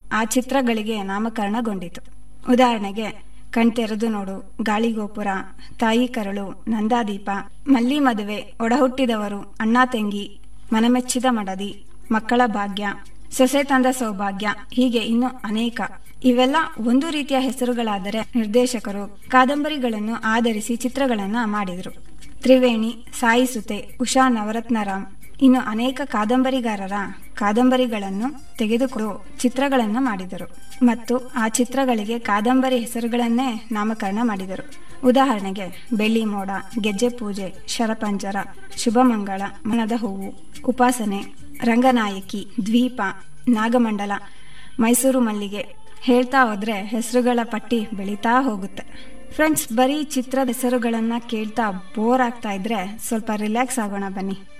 ಆ ಚಿತ್ರಗಳಿಗೆ ನಾಮಕರಣಗೊಂಡಿತು ಉದಾಹರಣೆಗೆ ಕಣ್ತೆರೆದು ನೋಡು ಗಾಳಿಗೋಪುರ ತಾಯಿ ಕರಳು ನಂದಾದೀಪ ಮಲ್ಲಿ ಮದುವೆ ಒಡಹುಟ್ಟಿದವರು ಅಣ್ಣ ತಂಗಿ ಮನಮೆಚ್ಚಿದ ಮಡದಿ ಮಕ್ಕಳ ಭಾಗ್ಯ ಸೊಸೆ ತಂದ ಸೌಭಾಗ್ಯ ಹೀಗೆ ಇನ್ನು ಅನೇಕ ಇವೆಲ್ಲ ಒಂದು ರೀತಿಯ ಹೆಸರುಗಳಾದರೆ ನಿರ್ದೇಶಕರು ಕಾದಂಬರಿಗಳನ್ನು ಆಧರಿಸಿ ಚಿತ್ರಗಳನ್ನ ಮಾಡಿದರು ತ್ರಿವೇಣಿ ಸಾಯಿಸುತೆ ಉಷಾ ನವರತ್ನರಾಮ್ ಇನ್ನು ಅನೇಕ ಕಾದಂಬರಿಗಾರರ ಕಾದಂಬರಿಗಳನ್ನು ತೆಗೆದುಕೊಂಡು ಚಿತ್ರಗಳನ್ನು ಮಾಡಿದರು ಮತ್ತು ಆ ಚಿತ್ರಗಳಿಗೆ ಕಾದಂಬರಿ ಹೆಸರುಗಳನ್ನೇ ನಾಮಕರಣ ಮಾಡಿದರು ಉದಾಹರಣೆಗೆ ಬೆಳ್ಳಿ ಮೋಡ ಗೆಜ್ಜೆ ಪೂಜೆ ಶರಪಂಜರ ಶುಭಮಂಗಳ ಮನದ ಹೂವು ಉಪಾಸನೆ ರಂಗನಾಯಕಿ ದ್ವೀಪ ನಾಗಮಂಡಲ ಮೈಸೂರು ಮಲ್ಲಿಗೆ ಹೇಳ್ತಾ ಹೋದ್ರೆ ಹೆಸರುಗಳ ಪಟ್ಟಿ ಬೆಳೀತಾ ಹೋಗುತ್ತೆ ಫ್ರೆಂಡ್ಸ್ ಬರೀ ಚಿತ್ರದ ಹೆಸರುಗಳನ್ನ ಕೇಳ್ತಾ ಬೋರ್ ಆಗ್ತಾ ಇದ್ರೆ ಸ್ವಲ್ಪ ರಿಲ್ಯಾಕ್ಸ್ ಆಗೋಣ ಬನ್ನಿ